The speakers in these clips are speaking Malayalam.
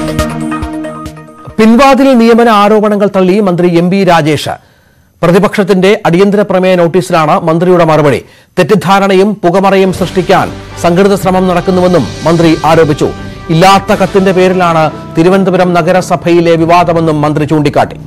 പിൻവാതിൽ നിയമന ആരോപണങ്ങൾ തള്ളി മന്ത്രി എം ബി രാജേഷ് പ്രതിപക്ഷത്തിന്റെ അടിയന്തര പ്രമേയ നോട്ടീസിലാണ് മന്ത്രിയുടെ മറുപടി തെറ്റിദ്ധാരണയും പുകമറയും സൃഷ്ടിക്കാൻ സംഘടിത ശ്രമം നടക്കുന്നുവെന്നും മന്ത്രി ആരോപിച്ചു ഇല്ലാത്ത കത്തിന്റെ പേരിലാണ് തിരുവനന്തപുരം നഗരസഭയിലെ വിവാദമെന്നും മന്ത്രി ചൂണ്ടിക്കാട്ടി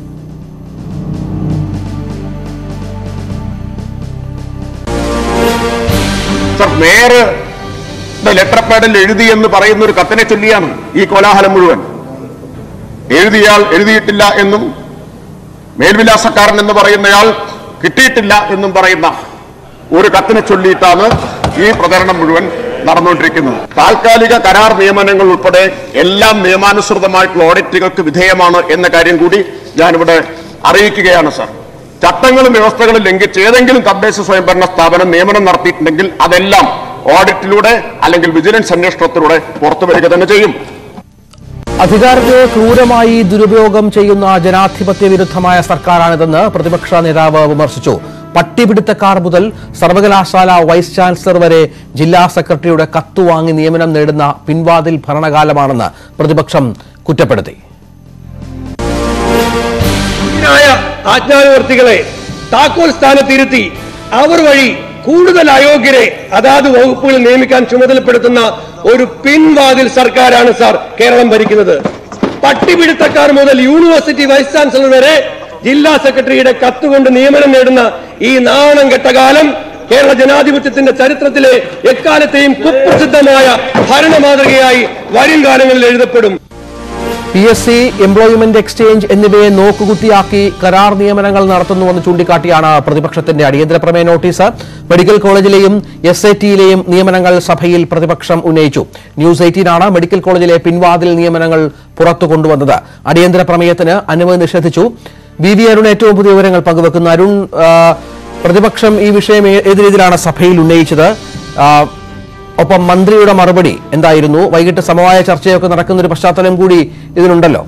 സർ മേയർ ലെറ്റർ പാഡിൽ എഴുതി എന്ന് പറയുന്ന ഒരു കത്തിനെ ചൊല്ലിയാണ് ഈ കോലാഹലം മുഴുവൻ എഴുതിയാൽ എഴുതിയിട്ടില്ല എന്നും മേൽവിലാസക്കാരൻ എന്ന് പറയുന്നയാൾ കിട്ടിയിട്ടില്ല എന്നും പറയുന്ന ഒരു കത്തിനെ ചൊല്ലിയിട്ടാണ് ഈ പ്രചരണം മുഴുവൻ നടന്നുകൊണ്ടിരിക്കുന്നത് താൽക്കാലിക കരാർ നിയമനങ്ങൾ ഉൾപ്പെടെ എല്ലാം നിയമാനുസൃതമായിട്ടുള്ള ഓഡിറ്റുകൾക്ക് വിധേയമാണ് എന്ന കാര്യം കൂടി ഞാനിവിടെ അറിയിക്കുകയാണ് സർ ചട്ടങ്ങളും വ്യവസ്ഥകളും ലംഘിച്ച് ഏതെങ്കിലും തദ്ദേശ സ്വയംഭരണ സ്ഥാപനം നിയമനം നടത്തിയിട്ടുണ്ടെങ്കിൽ അതെല്ലാം ഓഡിറ്റിലൂടെ അല്ലെങ്കിൽ വിജിലൻസ് അന്വേഷണത്തിലൂടെ പുറത്തു വരിക തന്നെ ചെയ്യും അധികാരത്തെ ക്രൂരമായി ദുരുപയോഗം ചെയ്യുന്ന ജനാധിപത്യ വിരുദ്ധമായ സർക്കാരാണിതെന്ന് പ്രതിപക്ഷ നേതാവ് വിമർശിച്ചു പട്ടിപിടുത്തക്കാർ മുതൽ സർവകലാശാല വൈസ് ചാൻസലർ വരെ ജില്ലാ സെക്രട്ടറിയുടെ കത്ത് വാങ്ങി നിയമനം നേടുന്ന പിൻവാതിൽ ഭരണകാലമാണെന്ന് പ്രതിപക്ഷം കുറ്റപ്പെടുത്തി ായ ആജ്ഞാനുവർത്തികളെ താക്കോൽ സ്ഥാനത്തിരുത്തി അവർ വഴി കൂടുതൽ അയോഗ്യരെ അതാത് വകുപ്പുകളിൽ നിയമിക്കാൻ ചുമതലപ്പെടുത്തുന്ന ഒരു പിൻവാതിൽ സർക്കാരാണ് സാർ കേരളം ഭരിക്കുന്നത് പട്ടിപിടുത്തക്കാർ മുതൽ യൂണിവേഴ്സിറ്റി വൈസ് ചാൻസലർ വരെ ജില്ലാ സെക്രട്ടറിയുടെ കത്തുകൊണ്ട് നിയമനം നേടുന്ന ഈ നാണം കെട്ട കാലം കേരള ജനാധിപത്യത്തിന്റെ ചരിത്രത്തിലെ എക്കാലത്തെയും കുപ്രസിദ്ധമായ ഭരണ മാതൃകയായി വരും കാലങ്ങളിൽ എഴുതപ്പെടും P S C employment exchange എന്നിവയെ നോക്കുകുത്തിയാക്കി കരാർ നിയമനങ്ങൾ നടത്തുന്നുവെന്ന് ചൂണ്ടിക്കാട്ടിയാണ് പ്രതിപക്ഷത്തിന്റെ അടിയന്തര പ്രമേയ നോട്ടീസ് മെഡിക്കൽ കോളേജിലെയും എസ് ഐ ടിയിലെയും നിയമനങ്ങൾ സഭയിൽ പ്രതിപക്ഷം ഉന്നയിച്ചു ന്യൂസ് എയ്റ്റീനാണ് മെഡിക്കൽ കോളേജിലെ പിൻവാതിൽ നിയമനങ്ങൾ പുറത്തു കൊണ്ടുവന്നത് അടിയന്തര പ്രമേയത്തിന് അനുമതി നിഷേധിച്ചു വി വി അരുൺ ഏറ്റവും പുതിയ വിവരങ്ങൾ പങ്കുവെക്കുന്നു അരുൺ ആ, പ്രതിപക്ഷം ഈ വിഷയം ഏ- ഏത് രീതിയിലാണ് സഭയിൽ ഉന്നയിച്ചത് ആ, ഒപ്പം മന്ത്രിയുടെ മറുപടി എന്തായിരുന്നു വൈകിട്ട് സമവായ ചർച്ചയൊക്കെ നടക്കുന്ന ഒരു പശ്ചാത്തലം കൂടി ഇതിനുണ്ടല്ലോ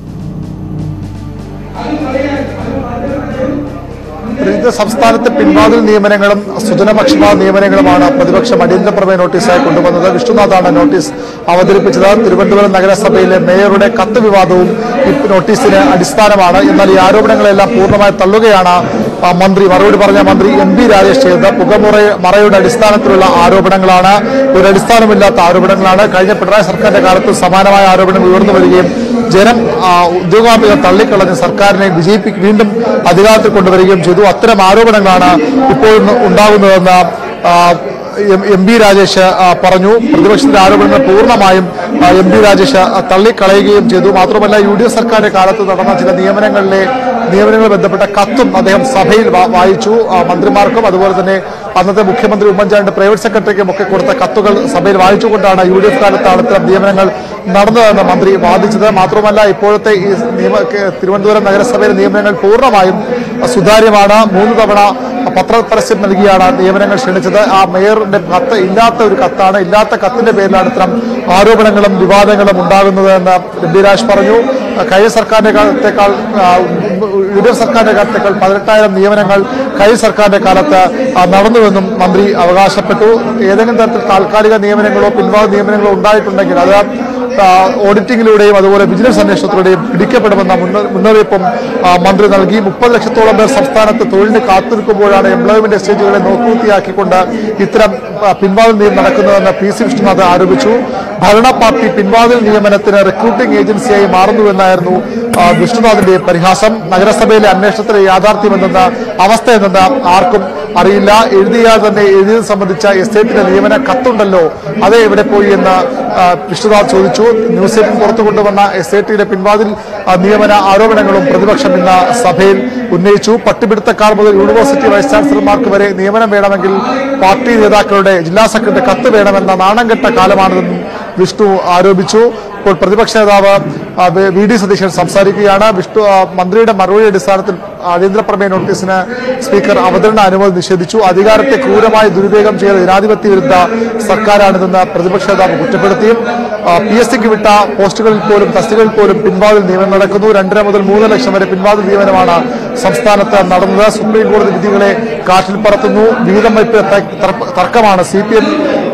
വിവിധ സംസ്ഥാനത്തെ പിൻവാതിൽ നിയമനങ്ങളും സുജനപക്ഷപാത നിയമനങ്ങളുമാണ് പ്രതിപക്ഷം അടിയന്തര പ്രമേയ നോട്ടീസായി കൊണ്ടുവന്നത് വിഷ്ണുനാഥാണ് നോട്ടീസ് അവതരിപ്പിച്ചത് തിരുവനന്തപുരം നഗരസഭയിലെ മേയറുടെ കത്ത് വിവാദവും ഈ നോട്ടീസിന് അടിസ്ഥാനമാണ് എന്നാൽ ഈ ആരോപണങ്ങളെല്ലാം പൂർണ്ണമായി തള്ളുകയാണ് ആ, മന്ത്രി മറുപടി പറഞ്ഞ മന്ത്രി എം പി രാജേഷ് ചെയ്തത് പുകമുറ മറയുടെ അടിസ്ഥാനത്തിലുള്ള ആരോപണങ്ങളാണ് ഒരു അടിസ്ഥാനമില്ലാത്ത ആരോപണങ്ങളാണ് കഴിഞ്ഞ പിണറായി സർക്കാരിന്റെ കാലത്ത് സമാനമായ ആരോപണങ്ങൾ ഉയർന്നു വരികയും ജനം ആ, ഉദ്യോഗാർത്ഥികൾ തള്ളിക്കളഞ്ഞ് സർക്കാരിനെ വിജയിപ്പിക്കും വീണ്ടും അധികാരത്തിൽ കൊണ്ടുവരികയും ചെയ്തു അത്തരം ആരോപണങ്ങളാണ് ഇപ്പോൾ ഉണ്ടാകുന്നതെന്ന് ആ, എം- എം പി രാജേഷ് ആ, പറഞ്ഞു പ്രതിപക്ഷത്തിന്റെ ആരോപണങ്ങൾ പൂർണ്ണമായും ആ, എം പി രാജേഷ് ആ, തള്ളിക്കളയുകയും ചെയ്തു മാത്രമല്ല യു ഡി എഫ് സർക്കാരിന്റെ കാലത്ത് നടന്ന ചില നിയമനങ്ങളിലെ നിയമനങ്ങളുമായി ബന്ധപ്പെട്ട കത്തും അദ്ദേഹം സഭയിൽ വാ- വായിച്ചു ആ, മന്ത്രിമാർക്കും അതുപോലെ തന്നെ അന്നത്തെ മുഖ്യമന്ത്രി ഉമ്മൻചാണ്ടി പ്രൈവറ്റ് സെക്രട്ടറിക്കും ഒക്കെ കൊടുത്ത കത്തുകൾ സഭയിൽ വായിച്ചുകൊണ്ടാണ് യു ഡി എഫ് കാലത്താണ് ഇത്തരം നിയമനങ്ങൾ നടന്നതെന്ന് മന്ത്രി വാദിച്ചത് മാത്രമല്ല ഇപ്പോഴത്തെ ഈ നിയമ കെ- തിരുവനന്തപുരം നഗരസഭയിലെ നിയമനങ്ങൾ പൂർണ്ണമായും സുതാര്യമാണ് മൂന്ന് തവണ പത്രപരസ്യം നൽകിയാണ് നിയമനങ്ങൾ ക്ഷണിച്ചത് ആ മേയറിന്റെ കത്ത് ഇല്ലാത്ത ഒരു കത്താണ് ഇല്ലാത്ത കത്തിന്റെ പേരിലാണ് ഇത്തരം ആരോപണങ്ങളും വിവാദങ്ങളും ഉണ്ടാകുന്നത് എന്ന് രംബിരാജ് പറഞ്ഞു കഴിഞ്ഞ സർക്കാരിന്റെ കാലത്തേക്കാൾ ആ, യു ഡി എഫ് സർക്കാരിന്റെ കാലത്തേക്കാൾ പതിനെട്ടായിരം നിയമനങ്ങൾ കഴിഞ്ഞ സർക്കാരിന്റെ കാലത്ത് ആ, നടന്നുവെന്നും മന്ത്രി അവകാശപ്പെട്ടു ഏതെങ്കിലും തരത്തിൽ താൽക്കാലിക നിയമനങ്ങളോ പിൻവാദ നിയമനങ്ങളോ ഉണ്ടായിട്ടുണ്ടെങ്കിൽ അത് ആ, ഓഡിറ്റിംഗിലൂടെയും അതുപോലെ വിജിലൻസ് അന്വേഷണത്തിലൂടെയും പിടിക്കപ്പെടുമെന്ന മുന്ന- മുന്നറിയിപ്പും ആ, മന്ത്രി നൽകി മുപ്പത് ലക്ഷത്തോളം പേർ സംസ്ഥാനത്ത് തൊഴിലിന് കാത്തിരിക്കുമ്പോഴാണ് എംപ്ലോയ്മെന്റ് എക്സ്ചേഞ്ചുകളെ നോക്കുകുത്തിയാക്കിക്കൊണ്ട് ഇത്തരം ആ, പിൻവാതിൽ നിയമം നടക്കുന്നതെന്ന് പി സി വിഷ്ണുനാഥ് ആരോപിച്ചു ഭരണ പാർട്ടി പിൻവാതിൽ നിയമനത്തിന് റിക്രൂട്ടിംഗ് ഏജൻസിയായി മാറുന്നുവെന്നായിരുന്നു ആ, വിഷ്ണുനാഥിന്റെ പരിഹാസം നഗരസഭയിലെ അന്വേഷണത്തിലെ യാഥാർത്ഥ്യമെന്ന അവസ്ഥ എന്നത് ആർക്കും അറിയില്ല എഴുതിയാൽ തന്നെ എഴുതിയത് സംബന്ധിച്ച എസ്റ്റേറ്റിന്റെ നിയമന കത്തുണ്ടല്ലോ അത് എവിടെ പോയി എന്ന് ആ, വിഷ്ണുനാഥ് ചോദിച്ചു ന്യൂസ് എയ്റ്റീൻ പുറത്തു കൊണ്ടുവന്ന എസ് ഐ ടിയുടെ പിൻവാതിൽ ആ, നിയമന ആരോപണങ്ങളും പ്രതിപക്ഷം ഇന്ന് സഭയിൽ ഉന്നയിച്ചു പട്ടിപിടുത്തക്കാർ മുതൽ യൂണിവേഴ്സിറ്റി വൈസ് ചാൻസലർമാർക്ക് വരെ നിയമനം വേണമെങ്കിൽ പാർട്ടി നേതാക്കളുടെ ജില്ലാ സെക്രട്ടറി കത്ത് വേണമെന്ന നാണം കെട്ട കാലമാണിതെന്നും വിഷ്ണു ആരോപിച്ചു ഇപ്പോൾ പ്രതിപക്ഷ നേതാവ് ആ, വി- വി ഡി സതീശൻ സംസാരിക്കുകയാണ് വിഷ്ണു ആ, മന്ത്രിയുടെ മറുപടി അടിസ്ഥാനത്തിൽ അടിയന്തര പ്രമേയ നോട്ടീസിന് സ്പീക്കർ അവതരണ അനുമതി നിഷേധിച്ചു അധികാരത്തെ ക്രൂരമായി ദുരുപയോഗം ചെയ്ത ജനാധിപത്യ വിരുദ്ധ സർക്കാരാണിതെന്ന് പ്രതിപക്ഷ നേതാവ് കുറ്റപ്പെടുത്തിയും പി എസ് സിക്ക് വിട്ട പോസ്റ്റുകളിൽ പോലും തസ്തികകളിൽ പോലും പിൻവാതിൽ നിയമനം നടക്കുന്നു രണ്ടര മുതൽ മൂന്ന് ലക്ഷം വരെ പിൻവാതിൽ നിയമനമാണ് സംസ്ഥാനത്ത് നടന്നത് സുപ്രീം കോടതി വിധികളെ കാറ്റിൽ പറത്തുന്നു വീതം വയ്പ് ത- തർക്ക- തർക്കമാണ് സി പി എം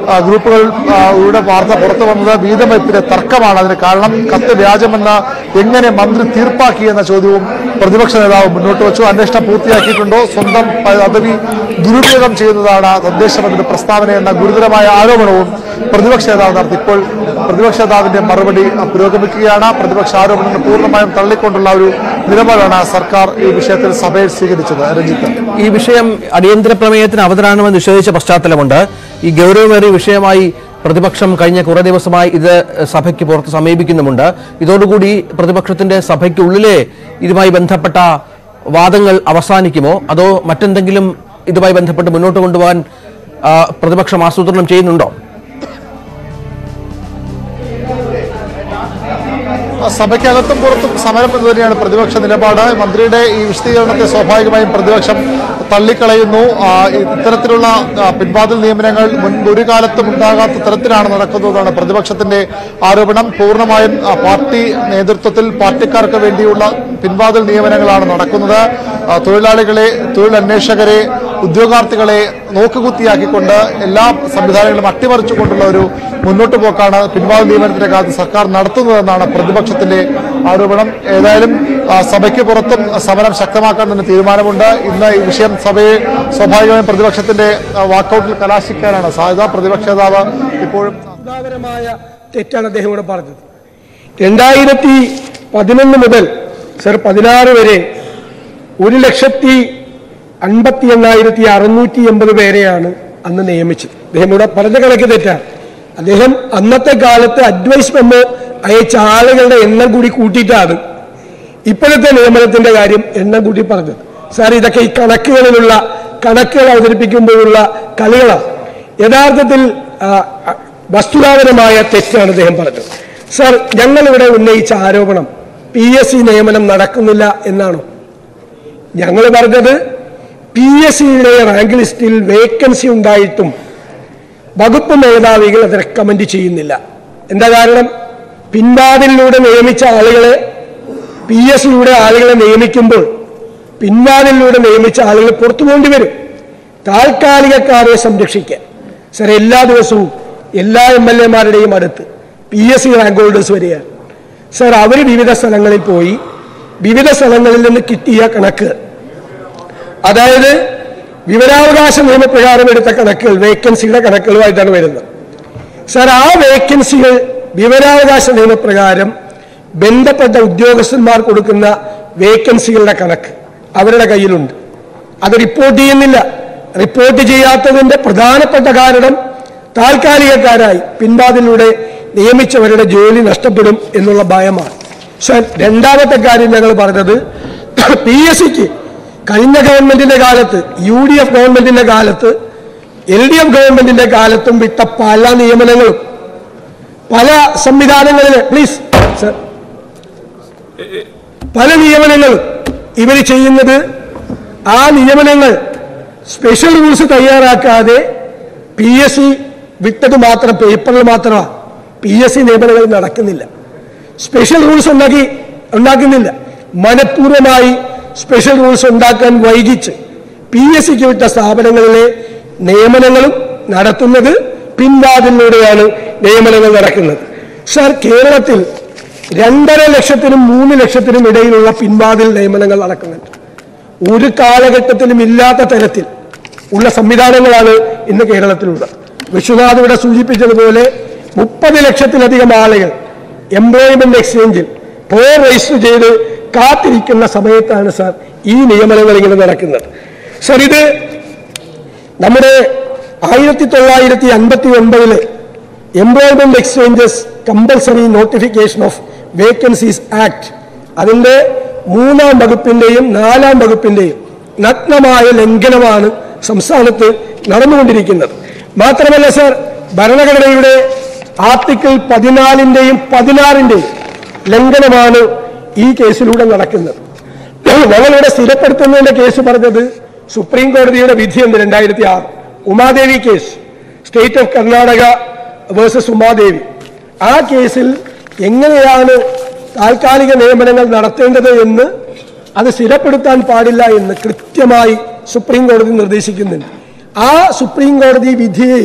ആ, ഗ്രൂപ്പുകൾ ആ, യുടെ വാർത്ത പുറത്തു വന്നത് വീതം വെപ്പിന്റെ തർക്കമാണ് അതിന് കാരണം കത്ത് വ്യാജമെന്ന് എങ്ങനെ മന്ത്രി തീർപ്പാക്കി എന്ന ചോദ്യവും പ്രതിപക്ഷ നേതാവ് മുന്നോട്ട് വെച്ചു അന്വേഷണം പൂർത്തിയാക്കിയിട്ടുണ്ടോ സ്വന്തം പദവി ദുരുപയോഗം ചെയ്യുന്നതാണ് തദ്ദേശ മന്ത്രി പ്രസ്താവന എന്ന ഗുരുതരമായ ആരോപണവും പ്രതിപക്ഷ നേതാവ് നടത്തി ഇപ്പോൾ പ്രതിപക്ഷ നേതാവിന്റെ മറുപടി ആ, പുരോഗമിക്കുകയാണ് പ്രതിപക്ഷ ആരോപണങ്ങൾ പൂർണ്ണമായും തള്ളിക്കൊണ്ടുള്ള ഒരു നിലപാടാണ് സർക്കാർ ഈ വിഷയത്തിൽ സഭയിൽ സ്വീകരിച്ചത് രഞ്ജിത്ത് ഈ വിഷയം അടിയന്തര പ്രമേയത്തിന് അവതരണമെന്ന് നിഷേധിച്ച പശ്ചാത്തലമുണ്ട് ഈ ഗൗരവമേറിയ വിഷയമായി പ്രതിപക്ഷം കഴിഞ്ഞ കുറേ ദിവസമായി ഇത് സഭയ്ക്ക് പുറത്ത് സമീപിക്കുന്നുമുണ്ട് ഇതോടുകൂടി പ്രതിപക്ഷത്തിന്റെ സഭയ്ക്കുള്ളിലെ ഇതുമായി ബന്ധപ്പെട്ട വാദങ്ങൾ അവസാനിക്കുമോ അതോ മറ്റെന്തെങ്കിലും ഇതുമായി ബന്ധപ്പെട്ട് മുന്നോട്ട് കൊണ്ടുപോകാൻ ആ, പ്രതിപക്ഷം ആസൂത്രണം ചെയ്യുന്നുണ്ടോ ആ, സഭയ്ക്കകത്തും പുറത്തും സമരം എന്ന് തന്നെയാണ് പ്രതിപക്ഷ നിലപാട് മന്ത്രിയുടെ ഈ വിശദീകരണത്തെ സ്വാഭാവികമായും പ്രതിപക്ഷം തള്ളിക്കളയുന്നു ആ, ഇത്തരത്തിലുള്ള ആ, പിൻവാതിൽ നിയമനങ്ങൾ മുൻപ് ഒരു കാലത്തും ഉണ്ടാകാത്ത തരത്തിലാണ് നടക്കുന്നതെന്നാണ് പ്രതിപക്ഷത്തിന്റെ ആരോപണം പൂർണ്ണമായും ആ, പാർട്ടി നേതൃത്വത്തിൽ പാർട്ടിക്കാർക്ക് വേണ്ടിയുള്ള പിൻവാതിൽ നിയമനങ്ങളാണ് നടക്കുന്നത് ആ, തൊഴിലാളികളെ തൊഴിലന്വേഷകരെ ഉദ്യോഗാർത്ഥികളെ നോക്കുകുത്തിയാക്കിക്കൊണ്ട് എല്ലാ സംവിധാനങ്ങളും അട്ടിമറിച്ചുകൊണ്ടുള്ള ഒരു മുന്നോട്ട് പോക്കാണ് പിൻവാതിൽ നിയമനത്തിന്റെ കാലത്ത് സർക്കാർ നടത്തുന്നതെന്നാണ് പ്രതിപക്ഷത്തിന്റെ ആരോപണം ഏതായാലും ആ, സഭയ്ക്ക് പുറത്തും സമരം ശക്തമാക്കാൻ തന്നെ തീരുമാനമുണ്ട് ഇന്ന് ഈ വിഷയം സഭയെ സ്വാഭാവികമായും പ്രതിപക്ഷത്തിന്റെ ആ, വാക്കൌട്ടിൽ കലാശിക്കാനാണ് സാധ്യത പ്രതിപക്ഷ നേതാവ് ഇപ്പോഴും സുധാകരമായ തെറ്റാണ് അദ്ദേഹം ഇവിടെ പറഞ്ഞത് രണ്ടായിരത്തി പതിനൊന്ന് മുതൽ സർ പതിനാറ് വരെ ഒരു ലക്ഷത്തി അൻപത്തി എണ്ണായിരത്തി അറുന്നൂറ്റി എൺപത് പേരെയാണ് അന്ന് നിയമിച്ചത് അദ്ദേഹം ഇവിടെ പറഞ്ഞ കണക്ക് തെറ്റാണ് അദ്ദേഹം അന്നത്തെ കാലത്ത് അഡ്വൈസ് മെമ്മോ അയച്ച ആളുകളുടെ എണ്ണം കൂടി കൂട്ടിയിട്ടാണ് ഇപ്പോഴത്തെ നിയമനത്തിന്റെ കാര്യം എണ്ണം കൂട്ടി പറഞ്ഞത് സാർ ഇതൊക്കെ ഈ കണക്കുകളിലുള്ള കണക്കുകൾ അവതരിപ്പിക്കുമ്പോഴുള്ള കളികളാണ് യഥാർത്ഥത്തിൽ ആ, ആ, വസ്തുതാപരമായ തെറ്റാണ് അദ്ദേഹം പറഞ്ഞത് സാർ ഞങ്ങളിവിടെ ഉന്നയിച്ച ആരോപണം പി എസ് സി നിയമനം നടക്കുന്നില്ല എന്നാണോ ഞങ്ങൾ പറഞ്ഞത് പി എസ് സിയുടെ റാങ്ക് ലിസ്റ്റിൽ വേക്കൻസി ഉണ്ടായിട്ടും വകുപ്പ് മേധാവികൾ അത് റെക്കമെൻഡ് ചെയ്യുന്നില്ല എന്താ കാരണം പിൻവാതിലൂടെ നിയമിച്ച ആളുകളെ പി എസ് സിയുടെ ആളുകളെ നിയമിക്കുമ്പോൾ പിൻവാതിലൂടെ നിയമിച്ച ആളുകൾ പുറത്തു പോകേണ്ടി വരും താൽക്കാലികക്കാരെ സംരക്ഷിക്കാൻ സർ എല്ലാ ദിവസവും എല്ലാ എം എൽ എമാരുടെയും അടുത്ത് P S C rank holders വരികയാണ് സർ അവർ വിവിധ സ്ഥലങ്ങളിൽ പോയി വിവിധ സ്ഥലങ്ങളിൽ നിന്ന് കിട്ടിയ കണക്ക് അതായത് വിവരാവകാശ നിയമപ്രകാരം എടുത്ത കണക്കുകൾ വേക്കൻസിയുടെ കണക്കുകളുമായിട്ടാണ് വരുന്നത് സർ ആ വേക്കൻസികൾ വിവരാവകാശ നിയമപ്രകാരം ബന്ധപ്പെട്ട ഉദ്യോഗസ്ഥന്മാർ കൊടുക്കുന്ന വേക്കൻസികളുടെ കണക്ക് അവരുടെ കയ്യിലുണ്ട് അത് റിപ്പോർട്ട് ചെയ്യുന്നില്ല റിപ്പോർട്ട് ചെയ്യാത്തതിന്റെ പ്രധാനപ്പെട്ട കാരണം താൽക്കാലികക്കാരായി പിൻവാതിലൂടെ നിയമിച്ചവരുടെ ജോലി നഷ്ടപ്പെടും എന്നുള്ള ഭയമാണ് സർ രണ്ടാമത്തെ കാര്യം ഞങ്ങൾ പറഞ്ഞത് പി എസ് സിക്ക് കഴിഞ്ഞ ഗവൺമെന്റിന്റെ കാലത്ത് യു ഡി എഫ് ഗവൺമെന്റിന്റെ കാലത്ത് എൽ ഡി എഫ് ഗവൺമെന്റിന്റെ കാലത്തും വിട്ട പല നിയമനങ്ങളും പല സംവിധാനങ്ങളിലെ പ്ലീസ് സർ പല നിയമനങ്ങളും ഇവർ ചെയ്യുന്നത് ആ നിയമനങ്ങൾ സ്പെഷ്യൽ റൂൾസ് തയ്യാറാക്കാതെ പി എസ് സി വിട്ടത് മാത്രം പേപ്പറിൽ മാത്രമാണ് പി എസ് സി നിയമനങ്ങൾ നടക്കുന്നില്ല സ്പെഷ്യൽ റൂൾസ് ഉണ്ടാക്കി ഉണ്ടാക്കുന്നില്ല മനഃപൂർവ്വമായി സ്പെഷ്യൽ റൂൾസ് ഉണ്ടാക്കാൻ വൈകിച്ച് പി എസ് സിക്ക് വിട്ട സ്ഥാപനങ്ങളിലെ നിയമനങ്ങളും നടത്തുന്നത് പിൻവാതിലൂടെയാണ് നിയമനങ്ങൾ നടക്കുന്നത് സാർ കേരളത്തിൽ രണ്ടര ലക്ഷത്തിനും മൂന്ന് ലക്ഷത്തിനും ഇടയിലുള്ള പിൻവാതിൽ നിയമനങ്ങൾ നടക്കുന്നുണ്ട് ഒരു കാലഘട്ടത്തിലും ഇല്ലാത്ത തരത്തിൽ ഉള്ള സംവിധാനങ്ങളാണ് ഇന്ന് കേരളത്തിലുള്ളത് വിശ്വനാഥ് ഇവിടെ സൂചിപ്പിച്ചതുപോലെ മുപ്പത് ലക്ഷത്തിലധികം ആളുകൾ എംപ്ലോയ്മെന്റ് എക്സ്ചേഞ്ചിൽ പേർ രജിസ്റ്റർ ചെയ്ത് കാത്തിരിക്കുന്ന സമയത്താണ് സാർ ഈ നിയമനങ്ങൾ ഇങ്ങനെ നടക്കുന്നത് സാർ ഇത് നമ്മുടെ ആയിരത്തി തൊള്ളായിരത്തി അൻപത്തി ഒൻപതിലെ employment exchanges compulsory notification of vacancies act അതിന്റെ മൂന്നാം വകുപ്പിന്റെയും നാലാം വകുപ്പിന്റെയും നഗ്നമായ ലംഘനമാണ് സംസ്ഥാനത്ത് നടന്നുകൊണ്ടിരിക്കുന്നത് മാത്രമല്ല സർ ഭരണഘടനയുടെ ആർട്ടിക്കിൾ പതിനാലിന്റെയും പതിനാറിന്റെയും ലംഘനമാണ് ഈ കേസിലൂടെ നടക്കുന്നത് ഞങ്ങളിവിടെ സ്ഥിരപ്പെടുത്തുന്നതിന്റെ കേസ് പറഞ്ഞത് സുപ്രീം കോടതിയുടെ വിധിയുണ്ട് രണ്ടായിരത്തി ആറ് Umadevi case state of Karnataka versus Umadevi ആ കേസിൽ എങ്ങനെയാണ് താൽക്കാലിക നിയമനങ്ങൾ നടത്തേണ്ടത് എന്ന് അത് സ്ഥിരപ്പെടുത്താൻ പാടില്ല എന്ന് കൃത്യമായി സുപ്രീം കോടതി നിർദ്ദേശിക്കുന്നുണ്ട് ആ സുപ്രീം കോടതി വിധിയെ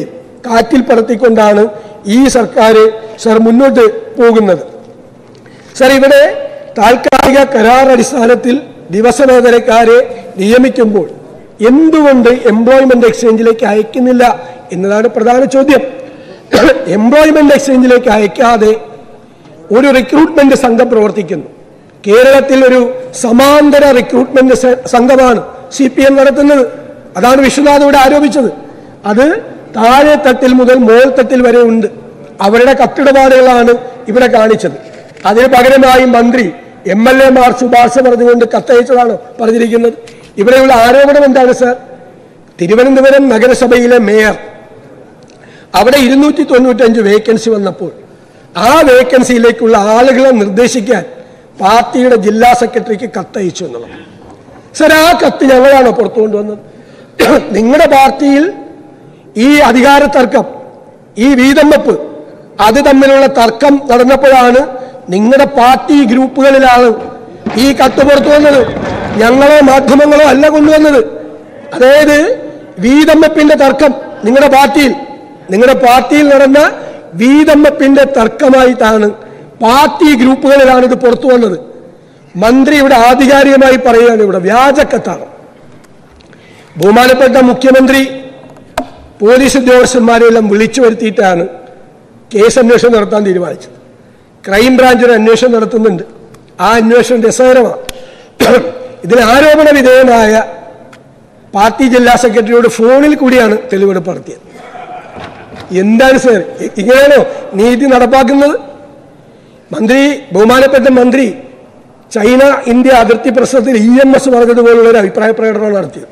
കാറ്റിൽ പറത്തിക്കൊണ്ടാണ് ഈ സർക്കാർ സർ മുന്നോട്ട് പോകുന്നത് സർ ഇവിടെ താൽക്കാലിക കരാർ അടിസ്ഥാനത്തിൽ ദിവസവേതനക്കാരെ നിയമിക്കുമ്പോൾ എന്തുകൊണ്ട് എംപ്ലോയ്മെന്റ് എക്സ്ചേഞ്ചിലേക്ക് അയക്കുന്നില്ല എന്നതാണ് പ്രധാന ചോദ്യം എംപ്ലോയ്മെന്റ് എക്സ്ചേഞ്ചിലേക്ക് അയക്കാതെ ഒരു റിക്രൂട്ട്മെന്റ് സംഘം പ്രവർത്തിക്കുന്നു കേരളത്തിൽ ഒരു സമാന്തര റിക്രൂട്ട്മെന്റ് സ- സംഘമാണ് സി പി എം നടത്തുന്നത് അതാണ് വിശ്വനാഥ് ഇവിടെ ആരോപിച്ചത് അത് താഴെ തട്ടിൽ മുതൽ മോൾ തട്ടിൽ വരെ ഉണ്ട് അവരുടെ കത്തിടപാടുകളാണ് ഇവിടെ കാണിച്ചത് അതിന് പകരമായി മന്ത്രി എം എൽ എമാർ ശുപാർശ പറഞ്ഞുകൊണ്ട് കത്തയച്ചതാണോ പറഞ്ഞിരിക്കുന്നത് ഇവിടെയുള്ള ആരോപണം എന്താണ് സാർ തിരുവനന്തപുരം നഗരസഭയിലെ മേയർ അവിടെ ഇരുന്നൂറ്റി തൊണ്ണൂറ്റഞ്ച് വേക്കൻസി വന്നപ്പോൾ ആ വേക്കൻസിയിലേക്കുള്ള ആളുകളെ നിർദ്ദേശിക്കാൻ പാർട്ടിയുടെ ജില്ലാ സെക്രട്ടറിക്ക് കത്തയച്ചു എന്നുള്ളത് സർ ആ കത്ത് ഞങ്ങളാണോ പുറത്തു കൊണ്ടുവന്നത് നിങ്ങളുടെ പാർട്ടിയിൽ ഈ അധികാര തർക്കം ഈ വീതം വെപ്പ് അത് തമ്മിലുള്ള തർക്കം നടന്നപ്പോഴാണ് നിങ്ങളുടെ പാർട്ടി ഗ്രൂപ്പുകളിലാണ് ഈ കത്ത് പുറത്തു വന്നത് ഞങ്ങളോ മാധ്യമങ്ങളോ അല്ല കൊണ്ടുവന്നത് അതായത് വീതം വെപ്പിന്റെ തർക്കം നിങ്ങളുടെ പാർട്ടിയിൽ നിങ്ങളുടെ പാർട്ടിയിൽ നടന്ന വീതം വെപ്പിന്റെ തർക്കമായിട്ടാണ് പാർട്ടി ഗ്രൂപ്പുകളിലാണ് ഇത് പുറത്തു വന്നത് മന്ത്രി ഇവിടെ ആധികാരികമായി പറയുകയാണ് ഇവിടെ വ്യാജക്കത്താണ് ബഹുമാനപ്പെട്ട മുഖ്യമന്ത്രി പോലീസ് ഉദ്യോഗസ്ഥന്മാരെല്ലാം വിളിച്ചു വരുത്തിയിട്ടാണ് കേസ് അന്വേഷണം നടത്താൻ തീരുമാനിച്ചത് ക്രൈംബ്രാഞ്ച് ഒരു അന്വേഷണം നടത്തുന്നുണ്ട് ആ അന്വേഷണം രസകരമാണ് ഇതിൽ ആരോപണ വിധേയനായ പാർട്ടി ജില്ലാ സെക്രട്ടറിയോട് ഫോണിൽ കൂടിയാണ് തെളിവെടുപ്പ് നടത്തിയത് എന്താണ് സാർ ഇ- ഇങ്ങനെയാണോ നീതി നടപ്പാക്കുന്നത് മന്ത്രി ബഹുമാനപ്പെട്ട മന്ത്രി ചൈന ഇന്ത്യ അതിർത്തി പ്രശ്നത്തിൽ ഇ എം എസ് പറഞ്ഞതുപോലുള്ള ഒരു അഭിപ്രായ പ്രകടനം നടത്തിയത്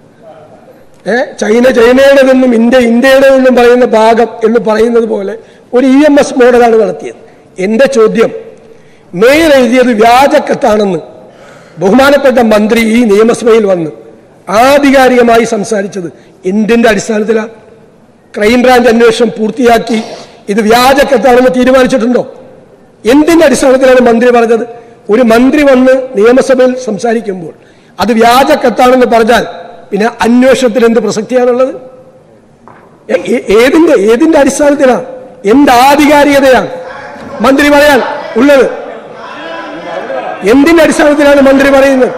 ഏ ചൈന ചൈനയുടേതെന്നും ഇന്ത്യ ഇന്ത്യയുടേതെന്നും പറയുന്ന ഭാഗം എന്ന് പറയുന്നത് പോലെ ഒരു ഇ എം എസ് മോഡലാണ് നടത്തിയത് എൻ്റെ ചോദ്യം മേയർ എഴുതിയത് വ്യാജക്കത്താണെന്ന് ബഹുമാനപ്പെട്ട മന്ത്രി ഈ നിയമസഭയിൽ വന്ന് ആധികാരികമായി സംസാരിച്ചത് എന്തിൻ്റെ അടിസ്ഥാനത്തിലാണ് ക്രൈംബ്രാഞ്ച് അന്വേഷണം പൂർത്തിയാക്കി ഇത് വ്യാജക്കത്താണെന്ന് തീരുമാനിച്ചിട്ടുണ്ടോ എന്തിന്റെ അടിസ്ഥാനത്തിലാണ് മന്ത്രി പറഞ്ഞത് ഒരു മന്ത്രി വന്ന് നിയമസഭയിൽ സംസാരിക്കുമ്പോൾ അത് വ്യാജക്കത്താണെന്ന് പറഞ്ഞാൽ പിന്നെ അന്വേഷണത്തിന് എന്ത് പ്രസക്തിയാണുള്ളത് ഏ- ഏ- ഏതിന്റെ ഏതിന്റെ അടിസ്ഥാനത്തിലാണ് എന്ത് ആധികാരികതയാണ് മന്ത്രി പറയാൻ ഉള്ളത് എന്തിന്റെ അടിസ്ഥാനത്തിലാണ് മന്ത്രി പറയുന്നത്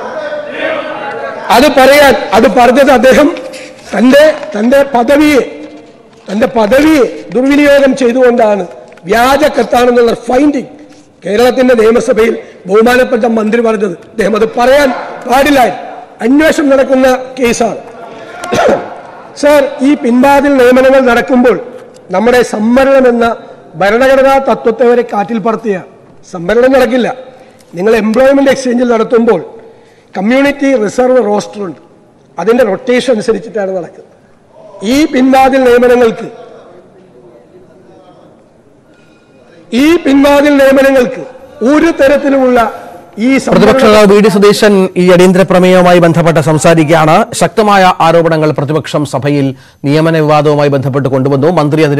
അത് പറയാൻ അത് പറഞ്ഞത് അദ്ദേഹം തന്റെ തന്റെ പദവിയെ തന്റെ പദവിയെ ദുർവിനിയോഗം ചെയ്തുകൊണ്ടാണ് വ്യാജ കത്താണെന്നുള്ള ഫൈൻഡിങ് കേരളത്തിന്റെ നിയമസഭയിൽ ബഹുമാനപ്പെട്ട മന്ത്രി പറഞ്ഞത് അദ്ദേഹം അത് പറയാൻ പാടില്ലായിരുന്നു അന്വേഷണം നടക്കുന്ന കേസാണ് സർ ഈ പിൻവാതിൽ നിയമനങ്ങൾ നടക്കുമ്പോൾ നമ്മുടെ സംവരണം എന്ന ഭരണഘടനാ തത്വത്തെ വരെ കാറ്റിൽ പറത്തിയ സംവരണം നടക്കില്ല നിങ്ങൾ എംപ്ലോയ്മെന്റ് എക്സ്ചേഞ്ചിൽ നടത്തുമ്പോൾ കമ്മ്യൂണിറ്റി റിസർവ് റോസ്റ്റർ ഉണ്ട് അതിന്റെ റൊട്ടേഷൻ അനുസരിച്ചിട്ടാണ് നടക്കുന്നത് ഈ പിൻവാതിൽ നിയമനങ്ങൾക്ക് ഈ പിൻവാതിൽ നിയമനങ്ങൾക്ക് ഒരു തരത്തിലുമുള്ള ഈ പ്രതിപക്ഷ സംവരണ നേതാവ് വി ഡി സതീശൻ ഈ അടിയന്തര പ്രമേയവുമായി ബന്ധപ്പെട്ട് സംസാരിക്കുകയാണ് ശക്തമായ ആരോപണങ്ങൾ പ്രതിപക്ഷം സഭയിൽ നിയമന വിവാദവുമായി ബന്ധപ്പെട്ട് കൊണ്ടുവന്നു മന്ത്രി അതിന്